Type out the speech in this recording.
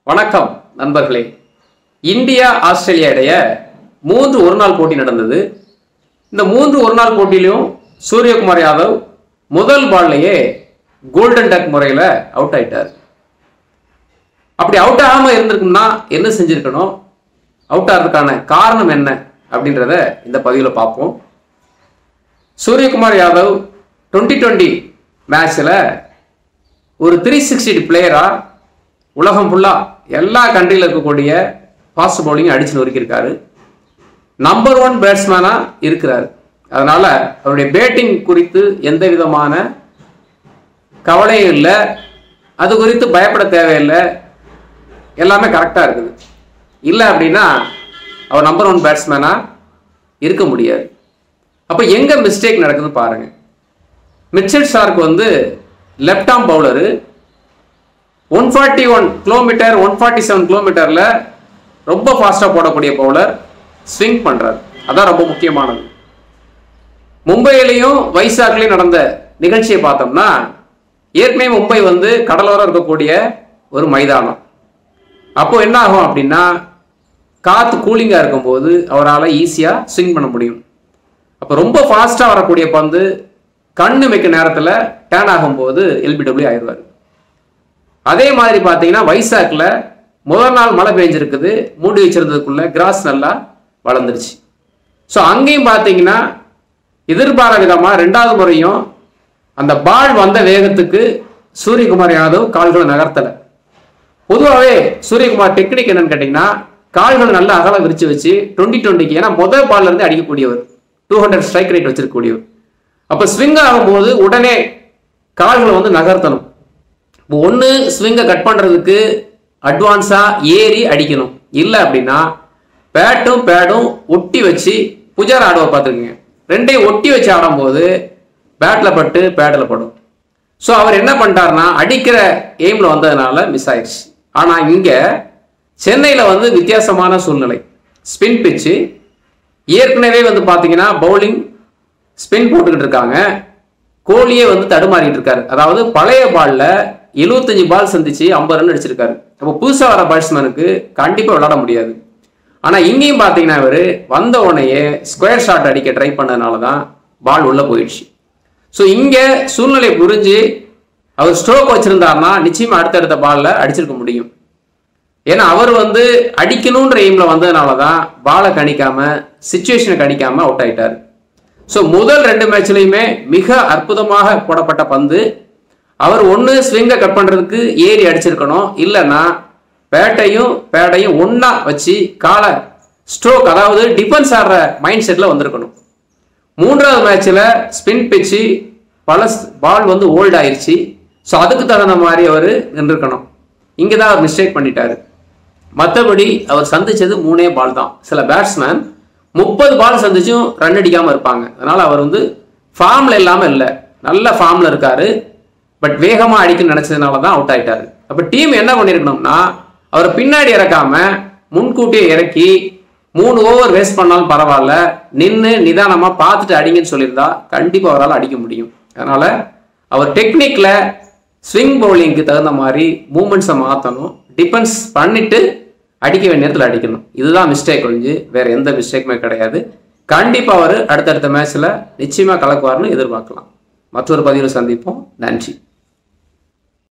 வணக்கம் நண்பர்களே India Australia இடையே மூன்று ஒரு நாள் போட்டி நடந்தது இந்த மூன்று ஒரு நாள் போட்டியிலும் சூரியகுமார் யாதவ் முதல் பால்லையே கோல்டன் டக் முறையில் அவுட் ஆயிட்டார் அப்படி அவுட் ஆகாமல் இருந்திருக்கும்னா என்ன செஞ்சிருக்கணும் அவுட் ஆகிறதுக்கான காரணம் என்ன அப்படின்றத இந்த பதிவில் பார்ப்போம் சூரியகுமார் யாதவ் டுவெண்ட்டி டுவெண்ட்டி மேட்ச்சில் ஒரு த்ரீ சிக்ஸ்டி பிளேயராக உலகம் ஃபுல்லாக எல்லா கண்ட்ரியில் இருக்கக்கூடிய ஃபாஸ்ட் பவுலிங் அடிச்சு நொறுக்கியிருக்காரு நம்பர் ஒன் பேட்ஸ்மேனாக இருக்கிறார் அதனால் அவருடைய பேட்டிங் குறித்து எந்த விதமான கவலையும் இல்லை அது குறித்து பயப்பட தேவையில்லை எல்லாமே கரெக்டாக இருக்குது இல்லை அப்படின்னா அவர் நம்பர் ஒன் பேட்ஸ்மேனாக இருக்க முடியாது அப்போ எங்கே மிஸ்டேக் நடக்குதுன்னு பாருங்கள் மிச்சல் ஷார்க் வந்து left arm bowler one forty one kilometre one forty seven கிலோமீட்டரில் ரொம்ப ஃபாஸ்ட்டாக போடக்கூடிய பவுலர் ஸ்விங் பண்ணுறாரு அதான் ரொம்ப முக்கியமானது மும்பையிலையும் வைசாக்லையும் நடந்த நிகழ்ச்சியை பார்த்தோம்னா ஏற்கனவே மும்பை வந்து கடலோரம் இருக்கக்கூடிய ஒரு மைதானம் அப்போ என்ன ஆகும் அப்படின்னா காற்று கூலிங்காக இருக்கும்போது அவரால் ஈஸியாக ஸ்விங் பண்ண முடியும் அப்போ ரொம்ப ஃபாஸ்ட்டாக வரக்கூடிய பந்து கண்ணு வைக்க நேரத்தில் டேன் ஆகும்போது எல்பிடபிள்யூ ஆயிடுவார் அதே மாதிரி பார்த்தீங்கன்னா வைசாக்கில் முதல் நாள் மழை பெஞ்சிருக்குது மூடி வச்சிருந்ததுக்குள்ள கிராஸ் நல்லா வளர்ந்துருச்சு ஸோ அங்கேயும் பார்த்தீங்கன்னா எதிர்பாராத விதமாக ரெண்டாவது முறையும் அந்த பால் வந்த வேகத்துக்கு சூரியகுமார் யாதவ் கால்களை நகர்த்தலை பொதுவாகவே சூரியகுமார் டெக்னிக் என்னன்னு கேட்டிங்கன்னா கால்களை நல்லா அகல விரிச்சு வச்சு டுவெண்ட்டி டுவெண்ட்டிக்கு ஏன்னா முதல் பால்ல இருந்து அடிக்கக்கூடியவர் டூ ஹண்ட்ரட் ஸ்ட்ரைக் ரேட் வச்சிருக்கக்கூடியவர் அப்போ ஸ்விங் ஆகும்போது உடனே கால்களை வந்து நகர்த்தணும் இப்போ ஒன்று ஸ்விங்கை கட் பண்ணுறதுக்கு அட்வான்ஸாக ஏறி அடிக்கணும் இல்லை அப்படின்னா பேட்டும் பேடும் ஒட்டி வச்சு புஜார் ஆடுவ பார்த்துக்குங்க ரெண்டையும் ஒட்டி வச்சு ஆடும்போது பேட்டில் பட்டு பேட்டில் படும் ஸோ அவர் என்ன பண்ணிட்டாருன்னா அடிக்கிற எய்மில் வந்ததுனால மிஸ் ஆயிடுச்சு ஆனால் இங்கே சென்னையில் வந்து வித்தியாசமான சூழ்நிலை ஸ்பின் பிச்சு ஏற்கனவே வந்து பார்த்தீங்கன்னா பவுலிங் ஸ்பின் போட்டுக்கிட்டு இருக்காங்க கோலியே வந்து தடுமாறிட்டு இருக்காரு அதாவது பழைய பால்ல எழுபத்தஞ்சு பால் சந்திச்சு ஐம்பது ரன் அடிச்சிருக்காரு அப்போ புதுசாக வர பேட்ஸ்மேனுக்கு கண்டிப்பாக விளாட முடியாது ஆனால் இங்கேயும் பார்த்தீங்கன்னா இவர் வந்த உடனேயே ஸ்கொயர் ஷாட் அடிக்க ட்ரை பண்ணதுனால தான் பால் உள்ளே போயிடுச்சு ஸோ இங்கே சூழ்நிலை புரிஞ்சு அவர் ஸ்ட்ரோக் வச்சிருந்தாருன்னா நிச்சயமா அடுத்தடுத்த பால்ல அடிச்சிருக்க முடியும் ஏன்னா அவர் வந்து அடிக்கணுன்ற எய்ம்ல வந்ததுனால தான் பாலை கணிக்காம சுச்சுவேஷனை கணிக்காம அவுட் ஆயிட்டாரு ஸோ முதல் ரெண்டு மேட்ச்லையுமே மிக அற்புதமாக போடப்பட்ட பந்து அவர் ஒன்று ஸ்விங்கை கட் பண்ணுறதுக்கு ஏறி அடிச்சிருக்கணும் இல்லைன்னா பேட்டையும் பேடையும் ஒன்றா வச்சு காலை ஸ்ட்ரோக் அதாவது டிஃபென்ஸ் ஆடுற மைண்ட் செட்டில் வந்திருக்கணும் மூன்றாவது மேட்ச்சில் ஸ்பின் பிச்சு பல பால் வந்து ஓல்ட் ஆயிடுச்சு ஸோ அதுக்கு தகுந்த மாதிரி அவர் நின்றுக்கணும் இங்கே தான் அவர் மிஸ்டேக் பண்ணிட்டாரு மற்றபடி அவர் சந்திச்சது மூணே பால் தான் சில பேட்ஸ்மேன் முப்பது பால் சந்திச்சும் ரன் அடிக்காமல் இருப்பாங்க அதனால் அவர் வந்து ஃபார்மில் இல்லாமல் இல்லை நல்ல ஃபார்மில் இருக்காரு பட் வேகமாக அடிக்கணும்னு நினச்சதுனால தான் அவுட் ஆயிட்டாரு அப்போ டீம் என்ன பண்ணியிருக்கணும்னா அவரை பின்னாடி இறக்காம முன்கூட்டியே இறக்கி மூணு ஓவர் வேஸ்ட் பண்ணாலும் பரவாயில்ல நின்று நிதானமாக பார்த்துட்டு அடிங்கன்னு சொல்லியிருந்தா கண்டிப்பாக அவரால் அடிக்க முடியும் அதனால் அவர் டெக்னிக்கில் ஸ்விங் பவுலிங்க்கு தகுந்த மாதிரி மூமெண்ட்ஸை மாற்றணும் டிஃபென்ஸ் பண்ணிட்டு அடிக்க வேண்டிய நேரத்தில் அடிக்கணும் இதுதான் மிஸ்டேக் ஒழிஞ்சு வேற எந்த மிஸ்டேக்குமே கிடையாது கண்டிப்பாக அவர் அடுத்தடுத்த மேட்ச்சில் நிச்சயமாக கலக்குவார்னு எதிர்பார்க்கலாம் மற்றொரு பதிவில் சந்திப்போம் நன்றி